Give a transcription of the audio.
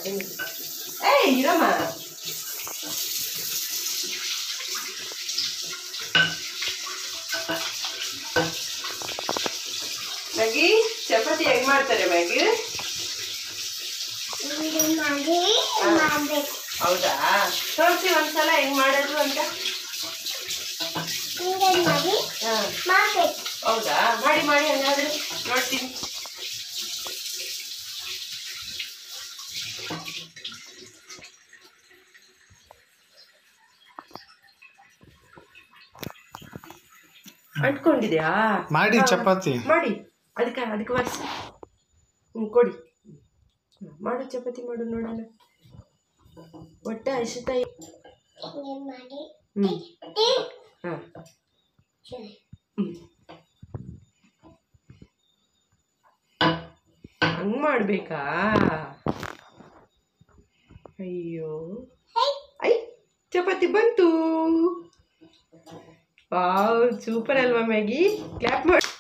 ಮಾಡ್ತೀನಿ ಏಯ್ ಇರಮ್ಮ ಮ್ಯಾಗಿ ಚಪಾತಿ ಹೆಂಗ್ ಮಾಡ್ತಾರೆ ಮ್ಯಾಗಿ ಇದು ಮಾಡಿ ಮಾಡ್ಬೇಕು ಹೌದಾ ತೋರಿಸಿ ಒಂದ್ಸಲ ಹೆಂಗ್ ಮಾಡೋದು ಅಂತ ಹಿಂಗೆ ಮಾಡಿ ಹಾ ಮಾಡ್ಬೇಕು ಹೌದಾ ಮಾಡಿ ಮಾಡಿ ಹಂಗಾದ್ರೆ ನೋಡ್ತೀನಿ ಅಂಟ್ಕೊಂಡಿದ್ಯಾ ಮಾಡಿ ಹಾ, ಚಪಾತಿ ಮಾಡಿ ಅದಕ್ಕೆ ಅದಕ್ಕೆ ವರ್ಷ ಹ್ಞೂ ಕೊಡಿ ಹ್ಮ್, ಮಾಡು ಚಪಾತಿ ಮಾಡು ನೋಡೋಣ ಒಟ್ಟ ಹಸಿತಾಯಿ ಹಿಂಗೆ ಮಾಡಿ ಹ್ಞೂ ಟೀ ಹಾಂ ಸರಿ. ಹಂಗ್ ಮಾಡ್ಬೇಕಾ ಅಯ್ಯೋ ಐ ಚಪಾತಿ ಬಂತು ವಾವ್ ಸೂಪರ್ ಅಲ್ವಾ ಮ್ಯಾಗಿ ಕ್ಲಾಪ್ ಮಾಡಿ